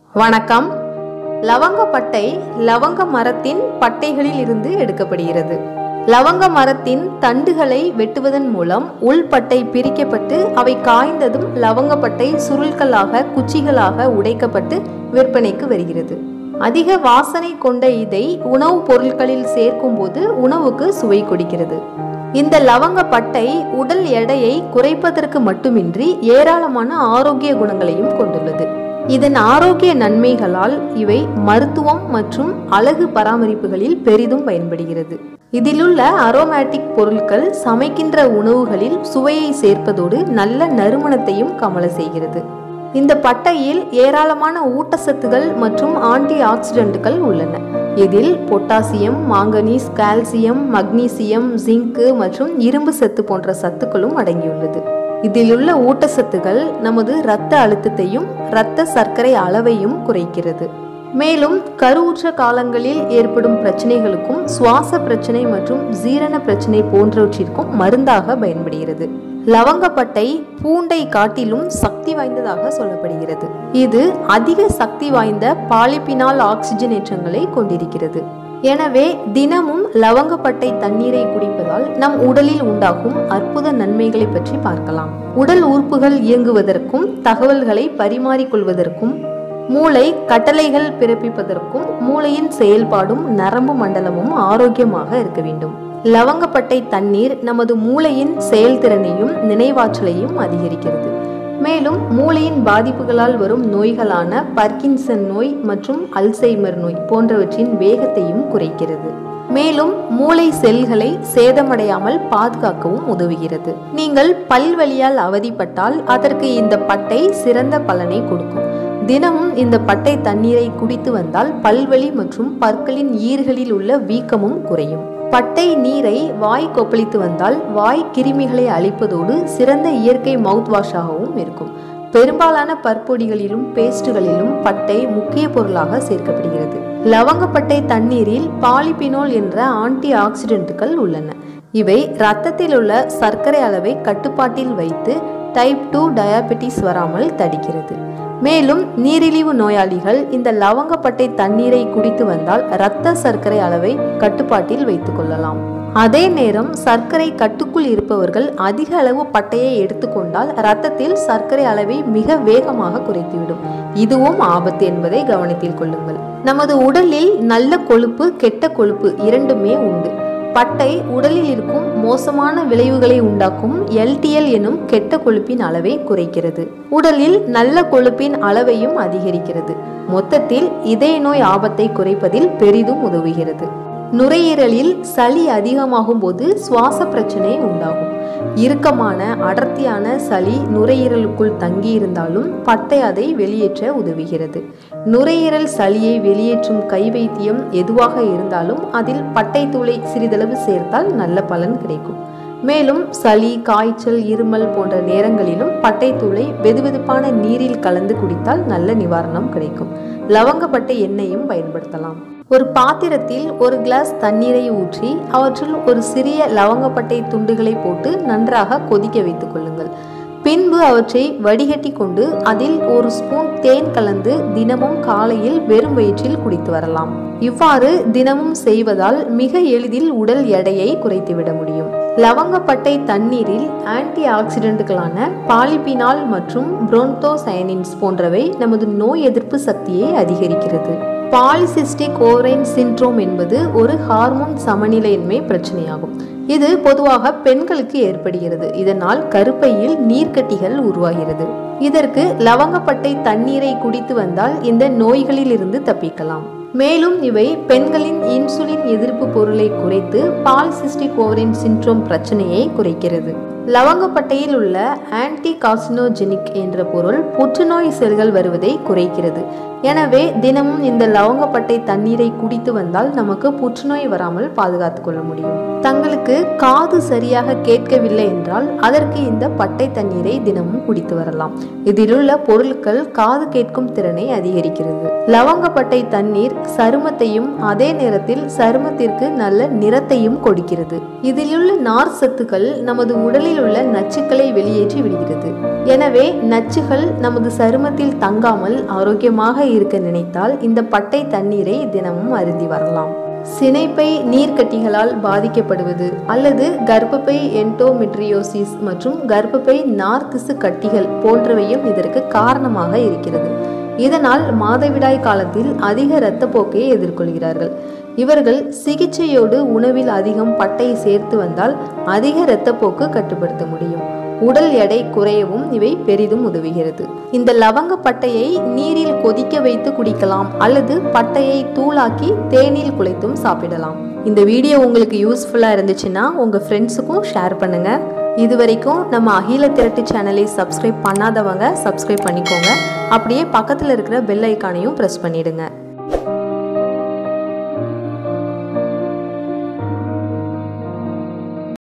வணக்கம் லவங்கப்பட்டை லவங்க மரத்தின் பட்டைகளில் இருந்து எடுக்கப்படுகிறது லவங்க மரத்தின் தண்டுகளை வெட்டுவதன் மூலம் உள்பட்டை பிரிக்கப்பட்டு அவை காய்ந்ததும் லவங்கப்பட்டை சுருள்களாக குச்சிகளாக உடைக்கப்பட்டு விற்பனைக்கு வருகிறது அதிக வாசனை கொண்ட இதை உணவுப் பொருட்களில் சேர்க்கும்போது உணவுக்கு சுவை கொடுக்கிறது இந்த லவங்கப்பட்டை உடல் எடையை குறைப்பதற்கு மட்டுமின்றி ஏராளமான ஆரோக்கிய குணங்களையும் கொண்டுள்ளது இதன் ஆரோக்கிய நன்மைகளால் இவை மருத்துவம் மற்றும் அழகு பராமரிப்புகளில் பெரிதும் பயன்படுகிறது இதிலுள்ள அரோமேட்டிக் பொருட்கள் சமைக்கின்ற உணவுகளில் சுவையை சேர்ப்பதோடு நல்ல நறுமணத்தையும் கமல செய்கிறது இந்த பட்டையில் ஏராளமான ஊட்டச்சத்துகள் மற்றும் ஆன்டி ஆக்சிடென்ட்டுகள் உள்ளன இதில் potassium manganese calcium magnesium zinc மற்றும் இரும்பு சத்து போன்ற சத்துக்களும் அடங்கியுள்ளது இதில் உள்ள ஊட்டச்சத்துகள் நமது இரத்த அழுத்தத்தையும் இரத்த சர்க்கரை அளவையும் குறைக்கிறது மேலும் கருவுற்ற காலங்களில் ஏற்படும் பிரச்சனைகளுக்கும் சுவாச பிரச்சனை மற்றும் ஜீரண பிரச்சனை போன்றவற்றிற்கும் மருந்தாக பயன்படுகிறது லவங்கப்பட்டை பூண்டை காட்டிலும் சக்தி வாய்ந்ததாக சொல்லப்படுகிறது இது அதிக சக்தி வாய்ந்த பாலிபினால் ஆக்சிஜனேற்றங்களை கொண்டிருக்கிறது எனவே தினமும் லவங்கப்பட்டை தண்ணீரை குடிப்பதால் நம் உடலில் உண்டாகும் அற்புத நன்மைகளை பற்றி பார்க்கலாம் உடல் உறுப்புகள் இயங்குவதற்கும் தகவல்களை பரிமாறிக்கொள்வதற்கும் மூளை கட்டளைகள் பிறப்பிப்பதற்கும் மூளையின் செயல்பாடும் நரம்பு மண்டலமும் ஆரோக்கியமாக இருக்க வேண்டும் லவங்கப்பட்டை தண்ணீர் நமது மூளையின் செயல்திறனையும் நினைவாற்றலையும் அதிகரிக்கிறது மேலும் மூளையின் பாதிப்புகளால் வரும் நோய்களான பர்கின்சன் நோய் மற்றும் அல்சைமர் நோய் போன்றவற்றின் வேகத்தையும் குறைக்கிறது மேலும் மூளை செல்களை சேதமடையாமல் பாதுகாக்கவும் உதவுகிறது நீங்கள் பல்வலியால் அவதிப்பட்டால் அதற்கு இந்த பட்டை சிறந்த பலனை கொடுக்கும் தினமும் இந்த பட்டை தண்ணீரை குடித்து வந்தால் பல்வலி மற்றும் பற்களின் ஈர்களில் உள்ள வீக்கமும் குறையும் பட்டை நீரை வாய் கொப்பளித்து வந்தால் வாய் கிருமிகளை அழிப்பதோடு சிறந்த இயற்கை மவுத் வாஷாகவும் இருக்கும் பெரும்பாலான பற்பொடிகளிலும் பேஸ்டுகளிலும் பட்டை முக்கிய பொருளாக சேர்க்கப்படுகிறது லவங்கப்பட்டை தண்ணீரில் பாலிபினோல் என்ற ஆன்டி ஆக்சிடென்ட்டுகள் உள்ளன இவை இரத்தத்தில் உள்ள சர்க்கரை அளவை கட்டுப்பாட்டில் வைத்து டைப் டூ டயாபெட்டிஸ் வராமல் தடுக்கிறது மேலும் நீரிழிவு நோயாளிகள் இந்த லவங்கப்பட்டை தண்ணீரை குடித்து வந்தால் இரத்த சர்க்கரை அளவை கட்டுப்பாட்டில் வைத்துக் கொள்ளலாம் அதே நேரம் சர்க்கரை கட்டுக்குள் இருப்பவர்கள் அதிக அளவு பட்டையை எடுத்துக்கொண்டால் இரத்தத்தில் சர்க்கரை அளவை மிக வேகமாக குறைத்துவிடும் இதுவும் ஆபத்து என்பதை கவனத்தில் கொள்ளுங்கள் நமது உடலில் நல்ல கொழுப்பு கெட்ட கொழுப்பு இரண்டுமே உண்டு பட்டை உடலில் இருக்கும் மோசமான விளைவுகளை உண்டாக்கும் எல்டிஎல் எனும் கெட்ட கொழுப்பின் அளவை குறைக்கிறது உடலில் நல்ல கொழுப்பின் அளவையும் அதிகரிக்கிறது மொத்தத்தில் இதய நோய் ஆபத்தை குறைப்பதில் பெரிதும் உதவுகிறது நுரையீரலில் சளி அதிகமாகும் போது சுவாச பிரச்சனை உண்டாகும் இறுக்கமான அடர்த்தியான சளி நுரையீரலுக்குள் தங்கியிருந்தாலும் பட்டை அதை வெளியேற்ற உதவுகிறது நுரையீரல் சளியை வெளியேற்றும் கை வைத்தியம் எதுவாக இருந்தாலும் அதில் பட்டை தூளை சிறிதளவு சேர்த்தால் நல்ல பலன் கிடைக்கும் மேலும் சளி காய்ச்சல் இருமல் போன்ற நேரங்களிலும் பட்டை தூளை வெதுவெதுப்பான நீரில் கலந்து குடித்தால் நல்ல நிவாரணம் கிடைக்கும் லவங்கப்பட்டை எண்ணெயும் பயன்படுத்தலாம் ஒரு பாத்திரத்தில் ஒரு கிளாஸ் தண்ணீரை ஊற்றி அவற்றில் ஒரு சிறிய லவங்கப்பட்டை துண்டுகளை போட்டு நன்றாக கொதிக்க வைத்துக் கொள்ளுங்கள் பின்பு அவற்றை வடிகட்டி கொண்டு அதில் ஒரு ஸ்பூன் தேன் கலந்து தினமும் காலையில் வெறும் வயிற்றில் குடித்து வரலாம் இவ்வாறு தினமும் செய்வதால் மிக எளிதில் உடல் எடையை குறைத்துவிட முடியும் லவங்கப்பட்டை தண்ணீரில் ஆன்டி ஆக்சிடென்ட்களான பாலிபினால் மற்றும் புரோன்டோசயனின்ஸ் போன்றவை நமது நோய் எதிர்ப்பு சக்தியை அதிகரிக்கிறது பாலிசிஸ்டிக் ஓவரைன் சின்ட்ரோம் என்பது ஒரு ஹார்மோன் சமநிலையின்மை பிரச்சனையாகும் இது பொதுவாக பெண்களுக்கு ஏற்படுகிறது இதனால் கருப்பையில் நீர்க்கட்டிகள் உருவாகிறது இதற்கு லவங்கப்பட்டை தண்ணீரை குடித்து வந்தால் இந்த நோய்களில் இருந்து தப்பிக்கலாம் மேலும் இவை பெண்களின் இன்சுலின் எதிர்ப்பு பொருளை குறைத்து பால்சிஸ்டிக் ஓவரின் சின்ட்ரோம் பிரச்சனையை குறைக்கிறது லவங்கப்பட்டையில் உள்ள ஆன்டி காசினோஜெனிக் என்ற பொருள் புற்றுநோய் செல்கள் வருவதை குறைக்கிறது எனவே தினமும் இந்த லவங்கப்பட்டை தண்ணீரை குடித்து வந்தால் நமக்கு புற்றுநோய் வராமல் பாதுகாத்துக் கொள்ள முடியும் தங்களுக்கு காது சரியாக கேட்கவில்லை என்றால் அதற்கு இந்த பட்டை தண்ணீரை தினமும் குடித்து வரலாம் இதிலுள்ள பொருட்கள் காது கேட்கும் திறனை அதிகரிக்கிறது லவங்கப்பட்டை தண்ணீர் சருமத்தையும் அதே நேரத்தில் சருமத்திற்கு நல்ல நிறத்தையும் கொடுக்கிறது இதிலுள்ள நார் சத்துக்கள் நமது உடலில் உடலில் உள்ள நச்சுக்களை வெளியேற்றி விடுகிறது எனவே நச்சுகள் நமது சருமத்தில் தங்காமல் ஆரோக்கியமாக இருக்க நினைத்தால் இந்த பட்டை தண்ணீரை தினமும் அருந்தி வரலாம் சினைப்பை நீர்க்கட்டிகளால் பாதிக்கப்படுவது அல்லது கர்ப்பப்பை என்டோமெட்ரியோசிஸ் மற்றும் கர்ப்பப்பை நார்த்திசு கட்டிகள் போன்றவையும் இதற்கு காரணமாக இருக்கிறது இதனால் மாதவிடாய் காலத்தில் அதிக இரத்தப்போக்கை எதிர்கொள்கிறார்கள் இவர்கள் சிகிச்சையோடு உணவில் அதிகம் பட்டை சேர்த்து வந்தால் அதிக இரத்தப்போக்கு கட்டுப்படுத்த முடியும் உடல் எடை குறையவும் இவை பெரிதும் உதவுகிறது இந்த லவங்க பட்டையை நீரில் கொதிக்க வைத்து குடிக்கலாம் அல்லது பட்டையை தூளாக்கி தேநீர் குலைத்தும் சாப்பிடலாம் இந்த வீடியோ உங்களுக்கு யூஸ்ஃபுல்லாக இருந்துச்சுன்னா உங்கள் ஃப்ரெண்ட்ஸுக்கும் ஷேர் பண்ணுங்கள் இது வரைக்கும் நம்ம அகில திரட்டு சேனலை சப்ஸ்கிரைப் பண்ணாதவங்க சப்ஸ்கிரைப் பண்ணிக்கோங்க அப்படியே பக்கத்தில் இருக்கிற பெல் ஐக்கானையும் ப்ரெஸ் பண்ணிடுங்க